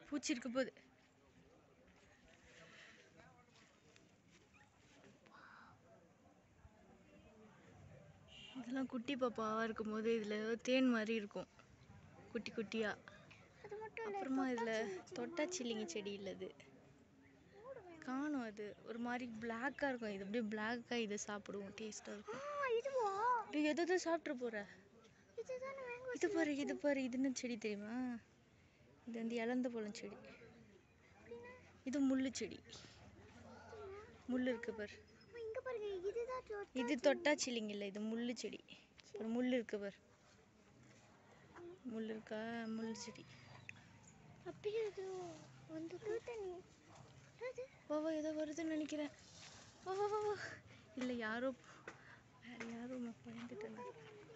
பூச்சி இருக்க போகுது இதெல்லாம் குட்டி பாப்பாவாக இருக்கும்போது இதில் தேன் மாதிரி இருக்கும் குட்டி குட்டியாக அது மட்டும் இல்ல அப்புறமா இதில் தொட்டாச்சில்லிங்க செடி இல்லை இது காணும் அது ஒரு மாதிரி பிளாக்காக இருக்கும் இது அப்படியே பிளாக்காக இதை சாப்பிடுவோம் டேஸ்ட்டாக இருக்கும் ஆ இதுவா நீ எதை எதை சாப்பிட்ற போகிற இதுதானே மேங்கோ இது பாரு இது பாரு இது என்ன செடி தெரியுமா இது வந்து இலந்த பழம் செடி இது முள்ளு செடி முள் இருக்கு பாரு அம்மா, இங்க பாருங்க இதுதான் தொ- இது தொட்டாச்சில்லிங்க இல்லை இது முள்ளு செடி ஒரு முள் இருக்கு பாரு முள் இருக்கா முள் செடி அப்படியே இது வந்து தண்ணி அது வா வா ஏதோ வருதுன்னு நினைக்கிறேன் வா வா வா வா இல்லை யாரோ வேற யாரோ பயந்துட்டாங்க